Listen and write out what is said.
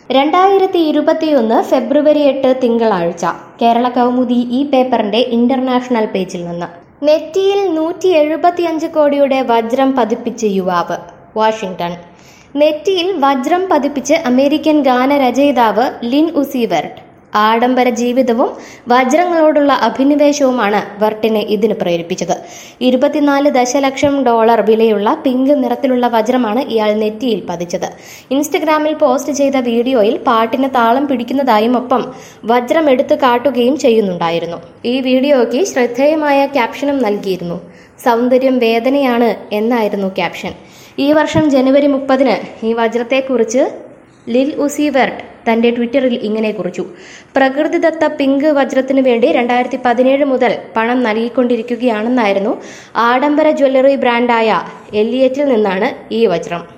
രണ്ടായിരത്തി ഇരുപത്തിയൊന്ന് ഫെബ്രുവരി എട്ട് തിങ്കളാഴ്ച കേരള കൗമുദി ഈ പേപ്പറിന്റെ ഇന്റർനാഷണൽ പേജിൽ നിന്ന് നെറ്റിയിൽ നൂറ്റി എഴുപത്തിയഞ്ച് കോടിയുടെ വജ്രം പതിപ്പിച്ച് യുവാവ് വാഷിംഗ്ടൺ നെറ്റിയിൽ വജ്രം പതിപ്പിച്ച് അമേരിക്കൻ ഗാനരചയിതാവ് ലിൻ ഉസീവെർട്ട് ആഡംബര ജീവിതവും വജ്രങ്ങളോടുള്ള അഭിനിവേശവുമാണ് വെർട്ടിനെ ഇതിന് പ്രേരിപ്പിച്ചത് ഇരുപത്തിനാല് ദശലക്ഷം ഡോളർ വിലയുള്ള പിങ്ക് നിറത്തിലുള്ള വജ്രമാണ് ഇയാൾ നെറ്റിയിൽ പതിച്ചത് ഇൻസ്റ്റഗ്രാമിൽ പോസ്റ്റ് ചെയ്ത വീഡിയോയിൽ പാട്ടിന് താളം പിടിക്കുന്നതായും ഒപ്പം വജ്രം എടുത്തു കാട്ടുകയും ചെയ്യുന്നുണ്ടായിരുന്നു ഈ വീഡിയോയ്ക്ക് ശ്രദ്ധേയമായ ക്യാപ്ഷനും നൽകിയിരുന്നു സൗന്ദര്യം വേദനയാണ് എന്നായിരുന്നു ക്യാപ്ഷൻ ഈ വർഷം ജനുവരി മുപ്പതിന് ഈ വജ്രത്തെക്കുറിച്ച് ലിൽ ഉസീവെർട്ട് തന്റെ ട്വിറ്ററിൽ ഇങ്ങനെ കുറിച്ചു പ്രകൃതിദത്ത പിങ്ക് വജ്രത്തിനു വേണ്ടി രണ്ടായിരത്തി പതിനേഴ് മുതൽ പണം നൽകിക്കൊണ്ടിരിക്കുകയാണെന്നായിരുന്നു ആഡംബര ജ്വല്ലറി ബ്രാൻഡായ എല്ലിയറ്റിൽ നിന്നാണ് ഈ വജ്രം